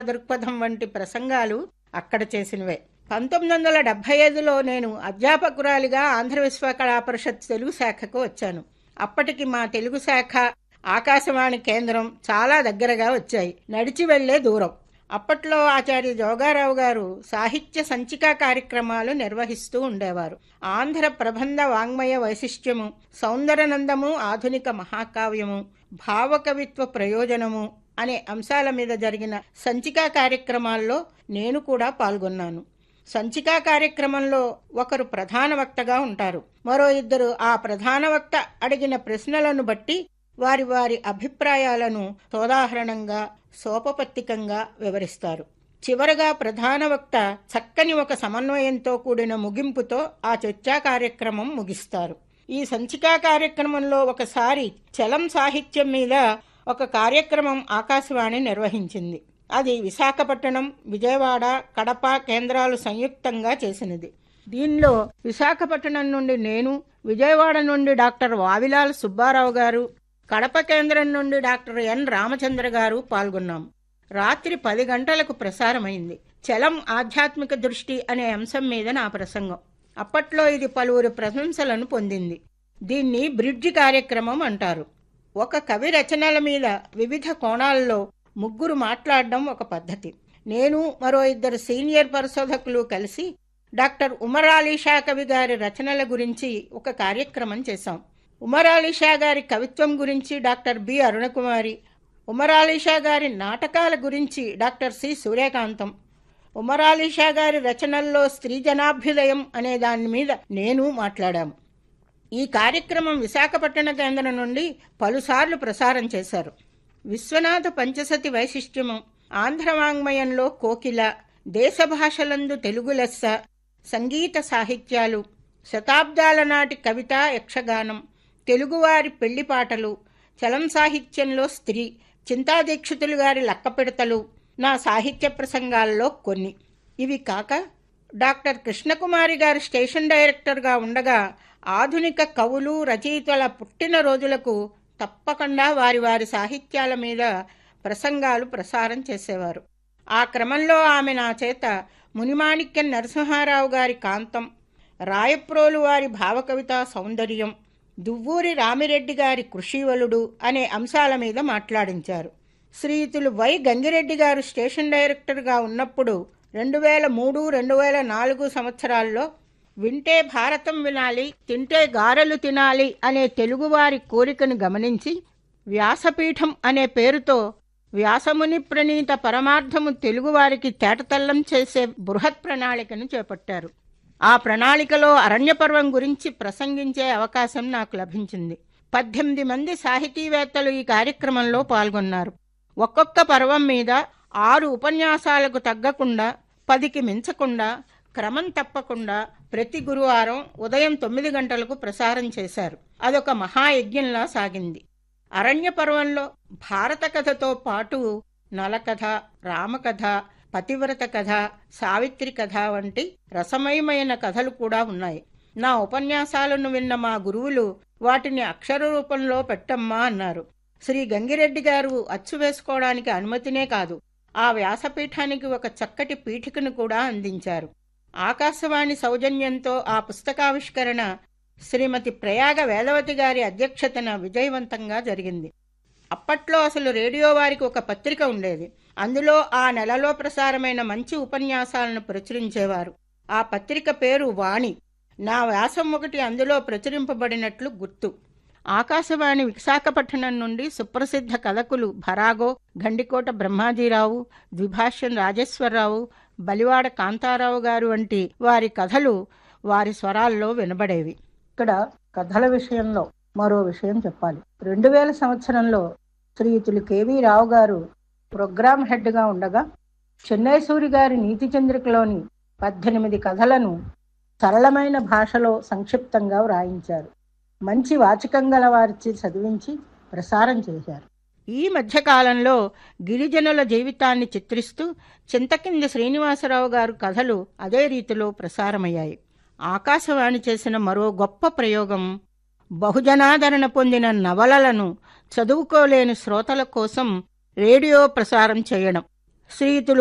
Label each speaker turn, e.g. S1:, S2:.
S1: దృక్పథం వంటి ప్రసంగాలు అక్కడ చేసినవే పంతొమ్మిది వందల డెబ్బై ఐదులో నేను అధ్యాపకురాలిగా ఆంధ్ర విశ్వకళా పరిషత్ తెలుగు శాఖకు వచ్చాను అప్పటికి మా తెలుగు శాఖ ఆకాశవాణి కేంద్రం చాలా దగ్గరగా వచ్చాయి నడిచి వెళ్లే దూరం అప్పట్లో ఆచార్య జోగారావు గారు సాహిత్య సంచికా కార్యక్రమాలు నిర్వహిస్తూ ఉండేవారు ఆంధ్ర ప్రబంధ వాంగ్మయ వైశిష్ట్యము సౌందరనందము ఆధునిక మహాకావ్యము భావకవిత్వ ప్రయోజనము అనే అంశాల మీద జరిగిన సంచికా కార్యక్రమాల్లో నేను కూడా పాల్గొన్నాను సంచికా కార్యక్రమంలో ఒకరు ప్రధాన వక్తగా ఉంటారు మరో ఇద్దరు ఆ ప్రధాన వక్త అడిగిన ప్రశ్నలను బట్టి వారి వారి అభిప్రాయాలను సోదాహరణంగా సోపపత్తికంగా వివరిస్తారు చివరగా ప్రధాన వక్త చక్కని ఒక సమన్వయంతో కూడిన ముగింపుతో ఆ చర్చా కార్యక్రమం ముగిస్తారు ఈ సంచికా కార్యక్రమంలో ఒకసారి చలం సాహిత్యం మీద ఒక కార్యక్రమం ఆకాశవాణి నిర్వహించింది అది విశాఖపట్నం విజయవాడ కడప కేంద్రాలు సంయుక్తంగా చేసినది దీనిలో విశాఖపట్నం నుండి నేను విజయవాడ నుండి డాక్టర్ వావిలాల్ సుబ్బారావు గారు కడప కేంద్రం నుండి డాక్టర్ ఎన్ రామచంద్ర గారు పాల్గొన్నాం రాత్రి పది గంటలకు ప్రసారమైంది చలం ఆధ్యాత్మిక దృష్టి అనే అంశం మీద నా ప్రసంగం అప్పట్లో ఇది పలువురు ప్రశంసలను పొందింది దీన్ని బ్రిడ్జి కార్యక్రమం అంటారు ఒక కవి రచనల మీద వివిధ కోణాల్లో ముగ్గురు మాట్లాడడం ఒక పద్ధతి నేను మరో ఇద్దరు సీనియర్ పరిశోధకులు కలిసి డాక్టర్ ఉమర్ అలీ షా కవి గారి రచనల గురించి ఒక కార్యక్రమం చేశాం ఉమర్ అలీ షా గారి కవిత్వం గురించి డాక్టర్ బి అరుణకుమారి ఉమర్ అలీ షా గారి నాటకాల గురించి డాక్టర్ సి సూర్యకాంతం ఉమర్ అలీ షా గారి రచనల్లో స్త్రీ జనాభ్యుదయం అనే దాని మీద నేను మాట్లాడాము ఈ కార్యక్రమం విశాఖపట్టణ కేంద్రం నుండి పలుసార్లు ప్రసారం చేశారు విశ్వనాథ పంచసతి వైశిష్ట్యము ఆంధ్ర వాంగ్మయంలో కోకిల దేశ భాషలందు తెలుగు లెస్స సంగీత సాహిత్యాలు శతాబ్దాల నాటి కవిత యక్షగానం తెలుగువారి పెళ్లి పాటలు చలం సాహిత్యంలో స్త్రీ చింతాదీక్షితులు గారి లక్కపెడతలు నా సాహిత్య ప్రసంగాల్లో కొన్ని ఇవి కాక డాక్టర్ కృష్ణకుమారి గారు స్టేషన్ డైరెక్టర్గా ఉండగా ఆధునిక కవులు రచయితల పుట్టిన రోజులకు తప్పకుండా వారి వారి సాహిత్యాల మీద ప్రసంగాలు ప్రసారం చేసేవారు ఆ క్రమంలో ఆమె నా చేత మునిమాణిక్యం నరసింహారావు గారి కాంతం రాయప్రోలు వారి భావకవిత సౌందర్యం దువ్వూరి రామిరెడ్డి గారి కృషివలుడు అనే అంశాల మీద మాట్లాడించారు శ్రీయుతులు వై గంగిరెడ్డి గారు స్టేషన్ డైరెక్టర్గా ఉన్నప్పుడు రెండు వేల మూడు రెండు వేల నాలుగు సంవత్సరాల్లో వింటే భారతం వినాలి తింటే గారెలు తినాలి అనే తెలుగువారి కోరికను గమనించి వ్యాసపీఠం అనే పేరుతో వ్యాసముని ప్రణీత పరమార్థము తెలుగువారికి తేటతల్లం చేసే బృహత్ ప్రణాళికను చేపట్టారు ఆ ప్రణాళికలో అరణ్యపర్వం గురించి ప్రసంగించే అవకాశం నాకు లభించింది పద్దెనిమిది మంది సాహితీవేత్తలు ఈ కార్యక్రమంలో పాల్గొన్నారు ఒక్కొక్క పర్వం మీద ఆరు ఉపన్యాసాలకు తగ్గకుండా పదికి మించకుండా క్రమం తప్పకుండా ప్రతి గురువారం ఉదయం తొమ్మిది గంటలకు ప్రసారం చేశారు అదొక మహాయజ్ఞంలా సాగింది అరణ్య పర్వంలో భారత కథతో పాటు నలకథ రామకథ పతివ్రత కథ సావిత్రి కథ వంటి రసమయమైన కథలు కూడా ఉన్నాయి నా ఉపన్యాసాలను విన్న మా గురువులు వాటిని అక్షర రూపంలో పెట్టమ్మా అన్నారు శ్రీ గంగిరెడ్డి గారు అచ్చు వేసుకోవడానికి అనుమతినే కాదు ఆ వ్యాసపీఠానికి ఒక చక్కటి పీఠికను కూడా అందించారు ఆకాశవాణి సౌజన్యంతో ఆ పుస్తకావిష్కరణ శ్రీమతి ప్రయాగ వేదవతి గారి అధ్యక్షతన విజయవంతంగా జరిగింది అప్పట్లో అసలు రేడియో వారికి ఒక పత్రిక ఉండేది అందులో ఆ నెలలో ప్రసారమైన మంచి ఉపన్యాసాలను ప్రచురించేవారు ఆ పత్రిక పేరు వాణి నా వ్యాసం ఒకటి అందులో ప్రచురింపబడినట్లు గుర్తు ఆకాశవాణి విశాఖపట్నం నుండి సుప్రసిద్ధ కథకులు భరాగో గండికోట బ్రహ్మాజీరావు ద్విభాష్యం రాజేశ్వరరావు బలివాడ కాంతారావు గారు వంటి వారి కథలు వారి స్వరాల్లో వినబడేవి ఇక్కడ కథల విషయంలో మరో విషయం చెప్పాలి రెండు వేల సంవత్సరంలో శ్రీయుతులు కేవీ రావు గారు ప్రోగ్రామ్ హెడ్గా ఉండగా చెన్నై సూరి గారి నీతి చంద్రికలోని పద్దెనిమిది కథలను సరళమైన భాషలో సంక్షిప్తంగా వ్రాయించారు మంచి వాచకం గల వారిచి చదివించి ప్రసారం చేశారు ఈ మధ్యకాలంలో గిరిజనుల జీవితాన్ని చిత్రిస్తూ చింతకింది శ్రీనివాసరావు గారు కథలు అదే రీతిలో ప్రసారమయ్యాయి ఆకాశవాణి చేసిన మరో గొప్ప ప్రయోగం బహుజనాదరణ పొందిన నవలలను చదువుకోలేని శ్రోతల కోసం రేడియో ప్రసారం చేయడం శ్రీయుతులు